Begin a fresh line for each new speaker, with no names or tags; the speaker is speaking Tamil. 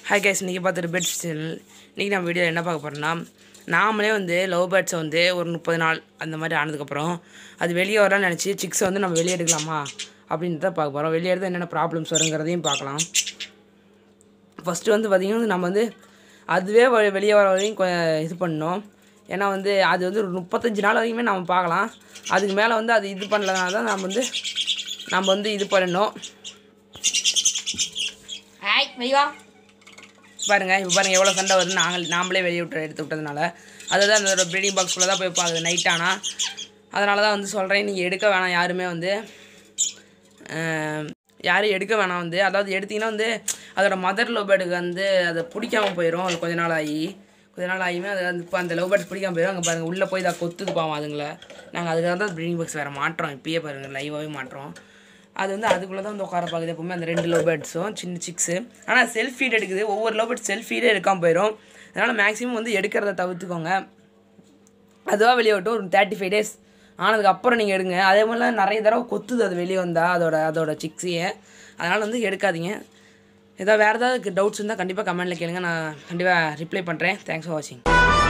ஹாய் கேஸ் இன்றைக்கி பார்த்துட்டு பெட்ஸ் சேனல் இன்றைக்கி நம்ம வீடியோ என்ன பார்க்க போகிறோம்னா நாமளே வந்து லவ் பேர்ட்ஸை வந்து ஒரு முப்பது நாள் அந்த மாதிரி ஆனதுக்கப்புறம் அது வெளியே வரலாம்னு நினச்சி சிக்ஸை வந்து நம்ம வெளியே எடுக்கலாமா அப்படின்றத பார்க்க போகிறோம் வெளியே எடுத்தால் என்னென்ன ப்ராப்ளம்ஸ் வருங்கிறதையும் பார்க்கலாம் ஃபஸ்ட்டு வந்து பார்த்திங்கன்னா நம்ம வந்து அதுவே வ- வெளியே வர வரையும் கொ- இது பண்ணணும் ஏன்னா வந்து அது வந்து ஒரு முப்பத்தஞ்சு நாள் வரைக்குமே நம்ம பார்க்கலாம் அதுக்கு மேலே வந்து அது இது பண்ணலனால தான் நம்ம வந்து நம்ம வந்து இது பண்ணணும்
ஹாய் மெய்வா
பாருங்க இப்போ பாருங்க எவ்வளோ சண்டை வருது நாங்கள் நாமளே வெளியே விட்டு எடுத்து விட்டதுனால அதுதான் அந்த ப்ரீடிங் பாக்ஸ்குள்ளே தான் போய் பார்க்குது நைட் ஆனால் அதனால தான் வந்து சொல்கிறேன் நீங்கள் எடுக்க வேணாம் யாருமே வந்து அஹ், யாரும் எடுக்க வேணாம் வந்து அதாவது எடுத்தீங்கன்னா வந்து அதோட மதர் லோபேர்டுக்கு வந்து அதை பிடிக்காம போயிடும் அது கொஞ்ச நாள் ஆகி கொஞ்ச நாள் ஆகியுமே அது வந்து இப்போ அந்த லோபேர்ட்ஸ் பிடிக்காம போயிடும் அங்கே பாருங்கள் உள்ளே போய் தான் கொத்துது பாவம் அதுங்களை நாங்கள் அதுக்காக தான் ப்ரீடிங் பாக்ஸ் வேறு மாட்டுறோம் இப்பயே பாருங்கள் லைவாகவே மாட்டுறோம் அது வந்து அதுக்குள்ளே தான் வந்து உட்கார பார்க்குது எப்பவுமே அந்த ரெண்டு லவ் பேர்ட்ஸும் சின்ன சிக்ஸு ஆனால் செல்ஃப் ஃபீட் எடுக்குது ஒவ்வொரு லவ் பேர்ட் செல்ஃப் ஃபீடே எடுக்காமல் போயிடும் அதனால் மேக்ஸிமம் வந்து எடுக்கிறத தவிர்த்துக்கோங்க அதுவாக வெளியே விட்டு ஒரு தேர்ட்டி ஃபைவ் டேஸ் ஆனதுக்கு அப்புறம் நீங்கள் எடுங்க அதே மாதிரிலாம் நிறைய தடவை கொத்துது அது வெளியே வந்தால் அதோட அதோட சிக்ஸையே அதனால் வந்து எடுக்காதீங்க ஏதாவது வேறு ஏதாவது டவுட்ஸ் இருந்தால் கண்டிப்பாக கமெண்ட்டில் கேளுங்க நான் கண்டிப்பாக ரிப்ளை பண்ணுறேன் தேங்க்ஸ் ஃபார் வாட்சிங்